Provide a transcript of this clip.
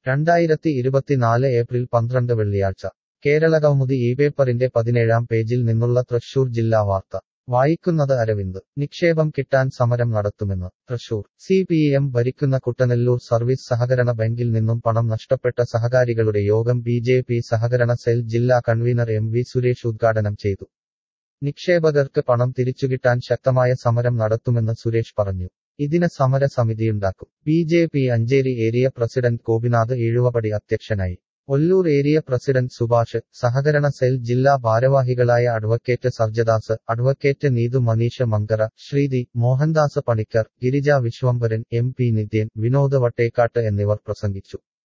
രണ്ടായിരത്തി ഇരുപത്തിനാല് ഏപ്രിൽ പന്ത്രണ്ട് വെള്ളിയാഴ്ച കേരളകൗമുദി ഈ പേപ്പറിന്റെ പതിനേഴാം പേജിൽ നിന്നുള്ള തൃശൂർ ജില്ലാ വാർത്ത വായിക്കുന്നത് അരവിന്ദ് നിക്ഷേപം കിട്ടാൻ സമരം നടത്തുമെന്ന് തൃശൂർ സി പി എം ഭരിക്കുന്ന കുട്ടനെല്ലൂർ സർവീസ് സഹകരണ ബാങ്കിൽ നിന്നും പണം നഷ്ടപ്പെട്ട സഹകാരികളുടെ യോഗം ബി ജെ പി സഹകരണ സെൽ ജില്ലാ കൺവീനർ എം വി സുരേഷ് ഉദ്ഘാടനം ചെയ്തു നിക്ഷേപകർക്ക് പണം തിരിച്ചുകിട്ടാൻ ശക്തമായ സമരം നടത്തുമെന്ന് സുരേഷ് പറഞ്ഞു ഇതിന് സമര സമിതിയുണ്ടാക്കും B J P Ancheri area president Gopinath Ezhuvapadi അധ്യക്ഷനായി ഒല്ലൂർ ഏരിയ പ്രസിഡന്റ് സുഭാഷ് സഹകരണ സെൽ ജില്ലാ ഭാരവാഹികളായ advocate Sarjadas advocate Neethu Maneesha Mankara Shreethi Mohandas Panicker Girija Viswambharan M P Nithyan Vinod Vattekkat എന്നിവർ പ്രസംഗിച്ചു